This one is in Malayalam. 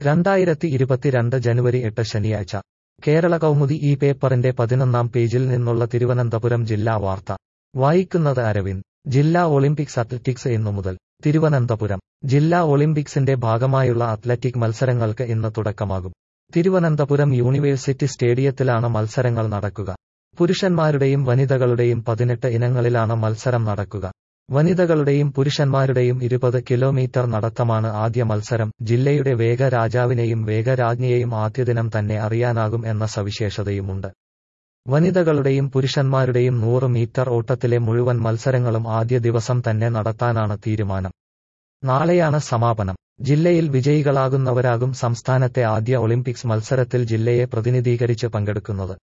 രണ്ടായിരത്തി ഇരുപത്തിരണ്ട് ജനുവരി എട്ട് ശനിയാഴ്ച കേരള കൗമുദി ഈ പേപ്പറിന്റെ പതിനൊന്നാം പേജിൽ നിന്നുള്ള തിരുവനന്തപുരം ജില്ലാ വാർത്ത വായിക്കുന്നത് അരവിന്ദ് ജില്ലാ ഒളിമ്പിക്സ് അത്ലറ്റിക്സ് ഇന്നു മുതൽ തിരുവനന്തപുരം ജില്ലാ ഒളിമ്പിക്സിന്റെ ഭാഗമായുള്ള അത്ലറ്റിക് മത്സരങ്ങൾക്ക് ഇന്ന് തുടക്കമാകും തിരുവനന്തപുരം യൂണിവേഴ്സിറ്റി സ്റ്റേഡിയത്തിലാണ് മത്സരങ്ങൾ നടക്കുക പുരുഷന്മാരുടെയും വനിതകളുടെയും പതിനെട്ട് ഇനങ്ങളിലാണ് മത്സരം നടക്കുക വനിതകളുടെയും പുരുഷന്മാരുടെയും ഇരുപത് കിലോമീറ്റർ നടത്തമാണ് ആദ്യ മത്സരം ജില്ലയുടെ വേഗരാജാവിനെയും വേഗരാജ്ഞിയെയും ആദ്യദിനം തന്നെ അറിയാനാകും എന്ന സവിശേഷതയുമുണ്ട് വനിതകളുടെയും പുരുഷന്മാരുടെയും നൂറ് മീറ്റർ ഓട്ടത്തിലെ മുഴുവൻ മത്സരങ്ങളും ആദ്യ ദിവസം തന്നെ നടത്താനാണ് തീരുമാനം നാളെയാണ് സമാപനം ജില്ലയിൽ വിജയികളാകുന്നവരാകും സംസ്ഥാനത്തെ ആദ്യ ഒളിമ്പിക്സ് മത്സരത്തിൽ ജില്ലയെ പ്രതിനിധീകരിച്ച് പങ്കെടുക്കുന്നത്